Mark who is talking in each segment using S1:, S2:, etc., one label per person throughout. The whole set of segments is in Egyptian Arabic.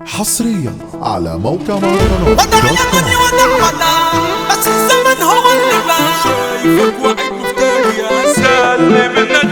S1: حصريا على موقع مهرجانات
S2: ودع يا دنيا ودع ودع بس الزمن هو اللي بقى
S3: شايفك واحد مفتري يا سلم منك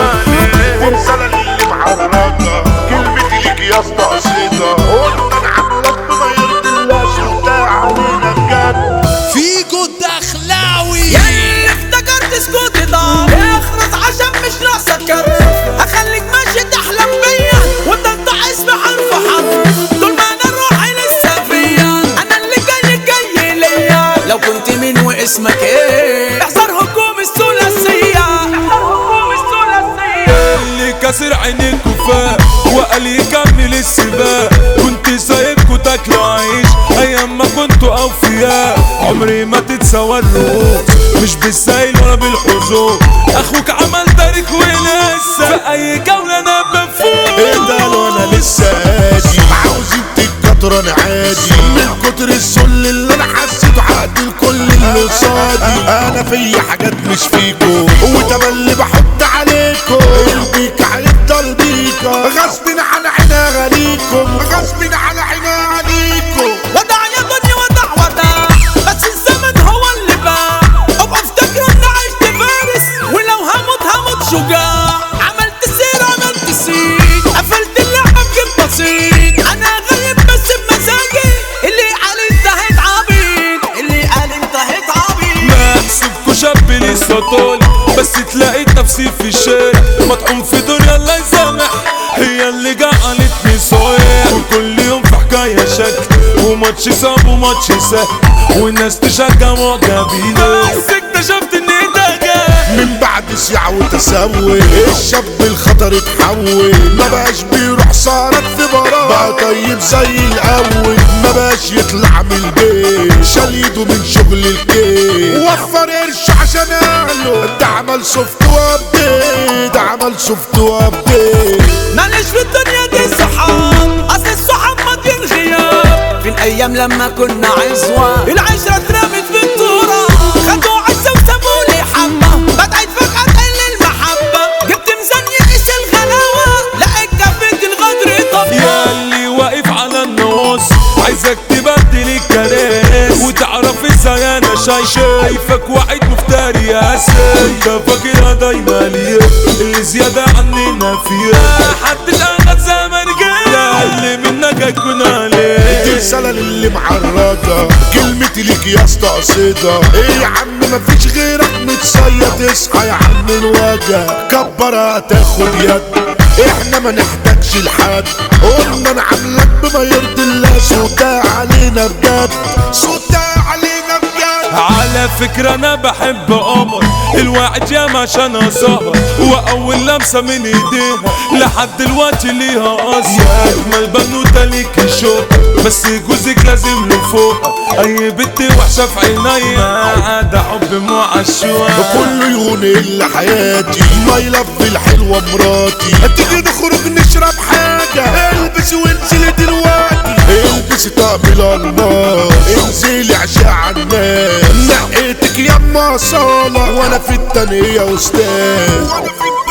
S3: اجمالي
S4: والسنة اللي معرضة كلمتي ليك يا اسطى قصيدة قلنا نعملك بما يرضي الله شفتها علينا بجد
S2: فيكو الدخلاوي يا اللي افتكرت سكوتي ضاع اخرس عشان مش ناقصة تكرر اخليك ماشي تحلم بيا وانت اسم حرف حرف طول ما انا روحي لسه فيا انا اللي جاي جاي ليا لو كنت مين واسمك ايه احذر هجوم الثلاثية احذر هجوم الثلاثية
S3: اللي كسر عينيك وفاق وقال يكمل السباق كنت سايبكوا تاكلوا عيش ايام ما كنتوا اوفياء عمري ما تتسوى الرؤوس مش بالسايل ولا بالحظوظ اخوك عمل تاريخ ولسه في اي جولة انا بفوق
S4: ايه ده لو انا لسه هادي عاوزين تتكتر انا عادي من كتر الذل اللي انا حسيته عقد كل اللي قصادي انا في حاجات مش فيكو وتملي بحط عليكم قلبيك هيفضل بيكو غصب عن عين اغانيكم غصب عن عين اغانيكم
S2: ودع يا دنيا ودع ودع بس الزمن هو اللي باع ابقى افتكر اني عشت فارس ولو هموت هموت شجاع عملت سير عملت سير قفلت اللعبة بجيب بسيط انا غايب بس بمزاجي اللي قال انت هيتعبيط اللي قال انت هيتعبيط
S3: بحسبكوا شاب لسه طالع بس تلاقيت نفسي في الشارع مطعوم في دنيا الله يسامح هي اللي جعلتني صايع وكل يوم في حكاية شكل وماتش صعب وماتش سهل والناس تشجع معجبين بس اكتشفت ان ده جاي
S4: من بعد سيعة وتسوي الشاب الخطر اتحول ما بقاش بيروح سهرات في برا بقى طيب زي الاول ما بقاش يطلع من البيت شال ايده من شغل الكيك وفر قرش عشان اهله ده عمل سوفت وابديت ده عمل سوفت وابديت
S2: معلش في الدنيا دي صحاب اصل الصحاب ماضيين غياب فين ايام لما كنا عزوة العشرة اترمت في التراب خدوا عزة وسابوا لي حبة بدأت فجأة تقل المحبة جبت ميزان يقيس الغلاوة لقيت كفة الغدر طب
S3: يا اللي واقف على النص عايزك تبدل الكراسي وتعرف ازاي انا شاي شايفك واحد مفتري يا سيد انت فاكرها دايما ليه اللي زيادة عننا فيها حد الان زمن جاي يا اللي منك هيكون عليه
S4: دي رسالة للي معرضة كلمتي ليك يا اسطى قصيدة ايه يا عم مفيش غيرك متصيد اصحى يا عم الوجع كبر هتاخد يد احنا ما نحتاجش لحد قلنا نعاملك بما يرضي الله صوتها علينا بجد صوتها علينا بجد
S3: على فكرة أنا بحب قمر الواحد ياما عشان سهر وأول لمسة من إيديها لحد دلوقتي ليها أثر أجمل بنوتة ليك شوق بس جوزك لازم له فوق أي بنت وحشة في عينيا ما عدا حب معشوق
S4: كله يهون الا حياتي ما يلف الحلوة مراتي هتيجي نخرج نشرب حاجة البس وانزلي دلوقتي البسي طقم الالماس انزلي عشاء عالناس نقيتك يما صالة وانا في التانية استاذ